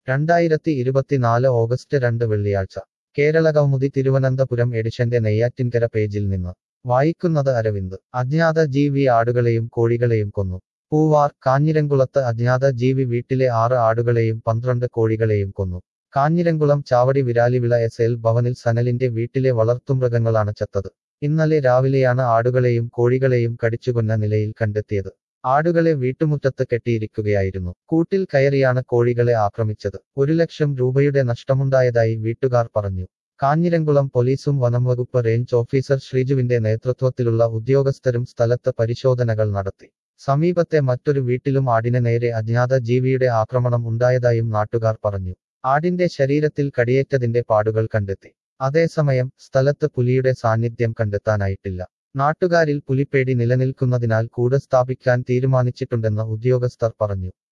രണ്ടായിരത്തി ഇരുപത്തിനാല് ഓഗസ്റ്റ് രണ്ട് വെള്ളിയാഴ്ച കേരളകൗമുദി തിരുവനന്തപുരം എഡിഷന്റെ നെയ്യാറ്റിൻകര പേജിൽ നിന്ന് വായിക്കുന്നത് അരവിന്ദ് അജ്ഞാത ജീവി ആടുകളെയും കോഴികളെയും കൊന്നു പൂവാർ കാഞ്ഞിരംകുളത്ത് അജ്ഞാത ജീവി വീട്ടിലെ ആറ് ആടുകളെയും പന്ത്രണ്ട് കോഴികളെയും കൊന്നു കാഞ്ഞിരംകുളം ചാവടി വിരാലിവിള എസ് എൽ ഭവനിൽ സനലിന്റെ വീട്ടിലെ വളർത്തുമൃഗങ്ങളാണ് ചത്തത് ഇന്നലെ രാവിലെയാണ് ആടുകളെയും കോഴികളെയും കടിച്ചുകൊന്ന നിലയിൽ കണ്ടെത്തിയത് ആടുകളെ വീട്ടുമുറ്റത്ത് കെട്ടിയിരിക്കുകയായിരുന്നു കൂട്ടിൽ കയറിയാണ് കോഴികളെ ആക്രമിച്ചത് ഒരു ലക്ഷം രൂപയുടെ നഷ്ടമുണ്ടായതായി വീട്ടുകാർ പറഞ്ഞു കാഞ്ഞിരംകുളം പോലീസും വനംവകുപ്പ് റേഞ്ച് ഓഫീസർ ശ്രീജുവിന്റെ നേതൃത്വത്തിലുള്ള ഉദ്യോഗസ്ഥരും സ്ഥലത്ത് പരിശോധനകൾ നടത്തി സമീപത്തെ മറ്റൊരു വീട്ടിലും ആടിന് നേരെ അജ്ഞാത ജീവിയുടെ ആക്രമണം ഉണ്ടായതായും നാട്ടുകാർ പറഞ്ഞു ആടിന്റെ ശരീരത്തിൽ കടിയേറ്റതിന്റെ പാടുകൾ കണ്ടെത്തി അതേസമയം സ്ഥലത്ത് പുലിയുടെ സാന്നിധ്യം കണ്ടെത്താനായിട്ടില്ല നാട്ടുകാരിൽ പുലിപ്പേടി നിലനിൽക്കുന്നതിനാൽ കൂട് സ്ഥാപിക്കാൻ തീരുമാനിച്ചിട്ടുണ്ടെന്ന് ഉദ്യോഗസ്ഥർ പറഞ്ഞു